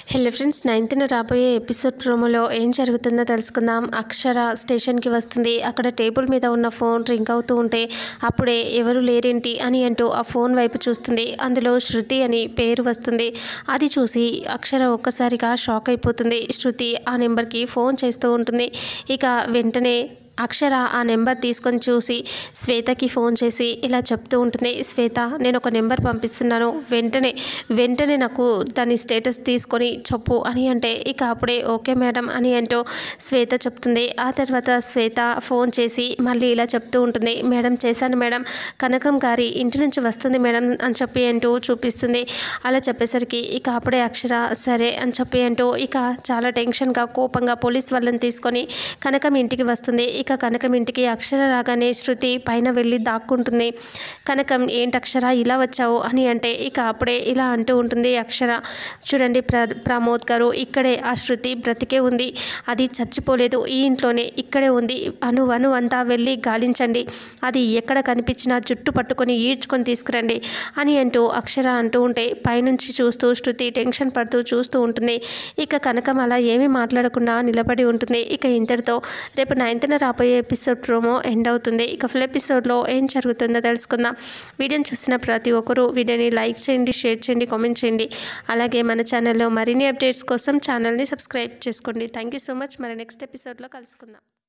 hello friends నైన్త్న రాబోయే episode ప్రోమోలో ఏం జరుగుతుందో తెలుసుకుందాం అక్షర స్టేషన్కి వస్తుంది అక్కడ టేబుల్ మీద ఉన్న ఫోన్ రింగ్ అవుతూ ఉంటే అప్పుడే ఎవరు లేరేంటి అని అంటూ ఆ ఫోన్ వైపు చూస్తుంది అందులో శృతి అని పేరు వస్తుంది అది చూసి అక్షర ఒక్కసారిగా షాక్ అయిపోతుంది శృతి ఆ నెంబర్కి ఫోన్ చేస్తూ ఉంటుంది ఇక వెంటనే అక్షర ఆ నెంబర్ తీసుకొని చూసి శ్వేతకి ఫోన్ చేసి ఇలా చెప్తూ ఉంటుంది శ్వేత నేను ఒక నెంబర్ పంపిస్తున్నాను వెంటనే వెంటనే నాకు దాని స్టేటస్ తీసుకొని చెప్పు అని అంటే ఇక అప్పుడే ఓకే మేడం అని అంటూ శ్వేత చెప్తుంది ఆ తర్వాత శ్వేత ఫోన్ చేసి మళ్ళీ ఇలా చెప్తూ ఉంటుంది మేడం చేశాను మేడం కనకం గారి ఇంటి నుంచి వస్తుంది మేడం అని చెప్పి అంటూ చూపిస్తుంది అలా చెప్పేసరికి ఇక అప్పుడే అక్షర సరే అని చెప్పి అంటూ ఇక చాలా టెన్షన్గా కోపంగా పోలీస్ వాళ్ళని తీసుకొని కనకం ఇంటికి వస్తుంది ఇక కనకం ఇంటికి అక్షర రాగానే శృతి పైన వెళ్ళి దాక్కుంటుంది కనకం ఏంటి అక్షర ఇలా వచ్చావు అని అంటే ఇక అప్పుడే ఇలా అంటూ ఉంటుంది అక్షర చూడండి ప్ర ప్రమోద్ గారు ఇక్కడే ఆ శృతి బ్రతికే ఉంది అది చచ్చిపోలేదు ఈ ఇంట్లోనే ఇక్కడే ఉంది అను అను అంతా వెళ్ళి గాలించండి అది ఎక్కడ కనిపించినా జుట్టు పట్టుకొని ఈడ్చుకొని తీసుకురండి అని అంటూ అక్షర అంటూ ఉంటే పైనుంచి చూస్తూ శృతి టెన్షన్ పడుతూ చూస్తూ ఉంటుంది ఇక కనకం అలా ఏమీ మాట్లాడకుండా నిలబడి ఉంటుంది ఇక ఇంతటితో రేపు నైన్త్న రాబోయే ఎపిసోడ్ ప్రోమో ఎండ్ అవుతుంది ఇక ఫుల్ ఎపిసోడ్లో ఏం జరుగుతుందో తెలుసుకుందాం వీడియోని చూసిన ప్రతి ఒక్కరూ వీడియోని లైక్ చేయండి షేర్ చేయండి కామెంట్ చేయండి అలాగే మన ఛానల్లో మరిన్ని అప్డేట్స్ కోసం ఛానల్ని సబ్స్క్రైబ్ చేసుకోండి థ్యాంక్ యూ సో మచ్ మరి నెక్స్ట్ ఎపిసోడ్లో కలుసుకుందాం